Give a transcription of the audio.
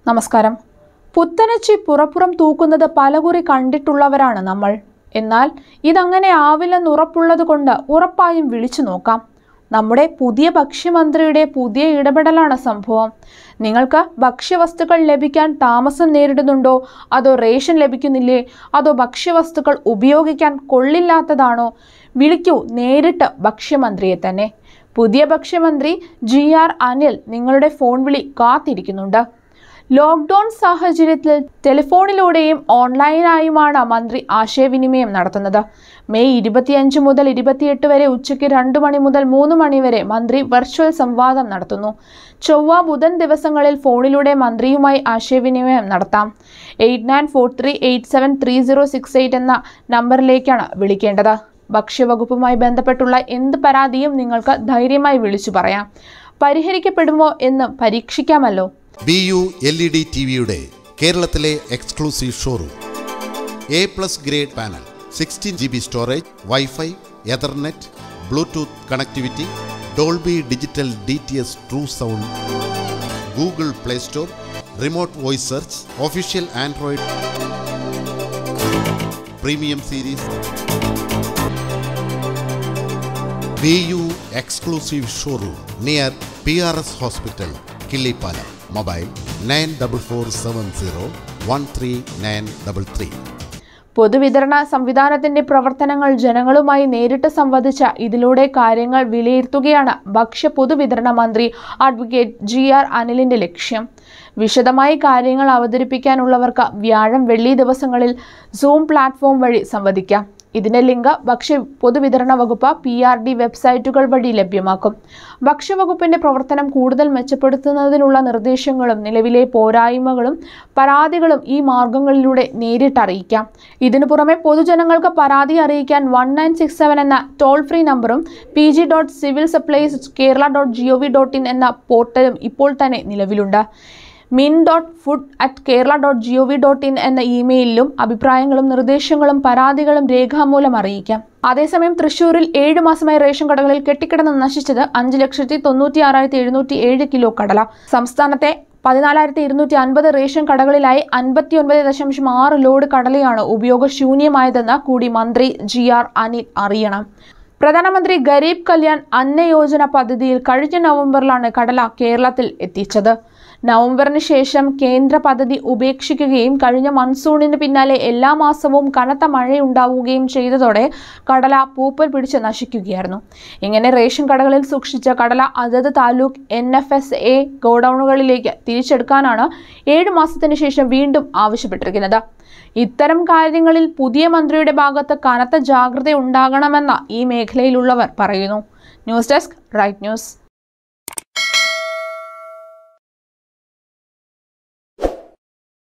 നമസ്കാരം പുത്തനച്ചി പുറപ്പുറം തൂക്കുന്നത് പലകുറി കണ്ടിട്ടുള്ളവരാണ് നമ്മൾ എന്നാൽ ഇതങ്ങനെ ആവില്ലെന്ന് ഉറപ്പുള്ളത് കൊണ്ട് ഉറപ്പായും വിളിച്ചു നോക്കാം നമ്മുടെ പുതിയ ഭക്ഷ്യമന്ത്രിയുടെ പുതിയ ഇടപെടലാണ് സംഭവം നിങ്ങൾക്ക് ഭക്ഷ്യവസ്തുക്കൾ ലഭിക്കാൻ താമസം നേരിടുന്നുണ്ടോ അതോ റേഷൻ ലഭിക്കുന്നില്ലേ അതോ ഭക്ഷ്യവസ്തുക്കൾ ഉപയോഗിക്കാൻ കൊള്ളില്ലാത്തതാണോ വിളിക്കൂ നേരിട്ട് ഭക്ഷ്യമന്ത്രിയെ തന്നെ പുതിയ ഭക്ഷ്യമന്ത്രി ജി ആർ അനിൽ നിങ്ങളുടെ ഫോൺ വിളി കാത്തിരിക്കുന്നുണ്ട് ലോക്ക്ഡൌൺ സാഹചര്യത്തിൽ ടെലിഫോണിലൂടെയും ഓൺലൈനായുമാണ് മന്ത്രി ആശയവിനിമയം നടത്തുന്നത് മെയ് ഇരുപത്തിയഞ്ച് മുതൽ ഇരുപത്തിയെട്ട് വരെ ഉച്ചയ്ക്ക് രണ്ട് മണി മുതൽ മൂന്ന് മണി വരെ മന്ത്രി വെർച്വൽ സംവാദം നടത്തുന്നു ചൊവ്വ ബുധൻ ദിവസങ്ങളിൽ ഫോണിലൂടെ മന്ത്രിയുമായി ആശയവിനിമയം നടത്താം eight nine four three eight seven three zero six eight എന്ന നമ്പറിലേക്കാണ് വിളിക്കേണ്ടത് ഭക്ഷ്യവകുപ്പുമായി ബന്ധപ്പെട്ടുള്ള എന്ത് പരാതിയും നിങ്ങൾക്ക് ധൈര്യമായി വിളിച്ചു പറയാം പരിഹരിക്കപ്പെടുമോ എന്ന് പരീക്ഷിക്കാമല്ലോ B U L E D T വിയുടെ കേരളത്തിലെ exclusive showroom A plus grade panel sixteen G B storage WiFi ethernet Bluetooth connectivity Dolby digital D T S true sound Google Play store remote voice search official Android premium series B U exclusive showroom near P R S hospital Killipalam mobile nine double four seven zero one three nine double three പൊതുവിതരണ സംവിധാനത്തിന്റെ പ്രവർത്തനങ്ങൾ ജനങ്ങളുമായി നേരിട്ട് സംവദിച്ച ഇതിലൂടെ കാര്യങ്ങൾ വിലയിരുത്തുകയാണ് ഭക്ഷ്യ പൊതുവിതരണ മന്ത്രി അഡ്വക്കേറ്റ് ജി ആർ അനിലിന്റെ ലക്ഷ്യം വിശദമായി കാര്യങ്ങൾ അവതരിപ്പിക്കാനുള്ളവർക്ക് വ്യാഴം വെള്ളി ദിവസങ്ങളിൽ സൂം പ്ലാറ്റ്ഫോം വഴി സംവദിക്കാം ഇതിന്റെ ലിങ്ക് ഭക്ഷ്യ പൊതുവിതരണ വകുപ്പ് പി ആർ ഡി വെബ്സൈറ്റുകൾ വഴി ലഭ്യമാക്കും ഭക്ഷ്യവകുപ്പിന്റെ പ്രവർത്തനം കൂടുതൽ മെച്ചപ്പെടുത്തുന്നതിനുള്ള നിർദ്ദേശങ്ങളും നിലവിലെ പോരായ്മകളും പരാതികളും ഈ മാർഗങ്ങളിലൂടെ നേരിട്ട് അറിയിക്കാം ഇതിനു പുറമെ പൊതുജനങ്ങൾക്ക് പരാതി അറിയിക്കാൻ വൺ നയൻ സിക്സ് സെവൻ എന്ന ടോൾ ഫ്രീ നമ്പറും P G dot civil supplies Kerala dot G O V dot in എന്ന പോർട്ടലും ഇപ്പോൾ തന്നെ നിലവിലുണ്ട് min dot food at Kerala dot G O V dot in എന്ന ഇമെയിലിലും അഭിപ്രായങ്ങളും നിർദ്ദേശങ്ങളും പരാതികളും രേഖാമൂലം അറിയിക്കാം അതേസമയം തൃശൂരിൽ ഏഴു മാസമായി റേഷൻ കടകളിൽ കെട്ടിക്കിടന്ന് നശിച്ചത് അഞ്ച് ലക്ഷത്തി തൊണ്ണൂറ്റി ആറായിരത്തി എഴുന്നൂറ്റി ഏഴ് കിലോ കടല സംസ്ഥാനത്തെ പതിനാലായിരത്തി ഇരുന്നൂറ്റി അൻപത് റേഷൻ കടകളിലായി അൻപത്തി ഒൻപത് ദശാംശം ആറ് ലോഡ് കടലയാണ് ഉപയോഗശൂന്യമായതെന്ന് കൂടി മന്ത്രി ജി ആർ അനിൽ അറിയണം പ്രധാനമന്ത്രി ഗരീബ് കല്യാൺ അന്ന യോജന പദ്ധതിയിൽ കഴിഞ്ഞ നവംബറിലാണ് കടല കേരളത്തിൽ എത്തിച്ചത് നവംബറിന് ശേഷം കേന്ദ്ര പദ്ധതി ഉപേക്ഷിക്കുകയും കഴിഞ്ഞ മൺസൂണിന് പിന്നാലെ എല്ലാ മാസവും കനത്ത മഴയുണ്ടാവുകയും ചെയ്തതോടെ കടല പൂപ്പൽ പിടിച്ച് നശിക്കുകയായിരുന്നു ഇങ്ങനെ റേഷൻ കടകളിൽ സൂക്ഷിച്ച കടല അതത് taluk N F S A ഗോഡൌണുകളിലേക്ക് തിരിച്ചെടുക്കാനാണ് ഏഴു മാസത്തിന് ശേഷം വീണ്ടും ആവശ്യപ്പെട്ടിരിക്കുന്നത് ഇത്തരം കാര്യങ്ങളിൽ പുതിയ മന്ത്രിയുടെ ഭാഗത്ത് കനത്ത ജാഗ്രത ഉണ്ടാകണമെന്ന് ഈ മേഖലയിലുള്ളവർ പറയുന്നു ന്യൂസ് ഡെസ്ക് റൈറ്റ് ന്യൂസ്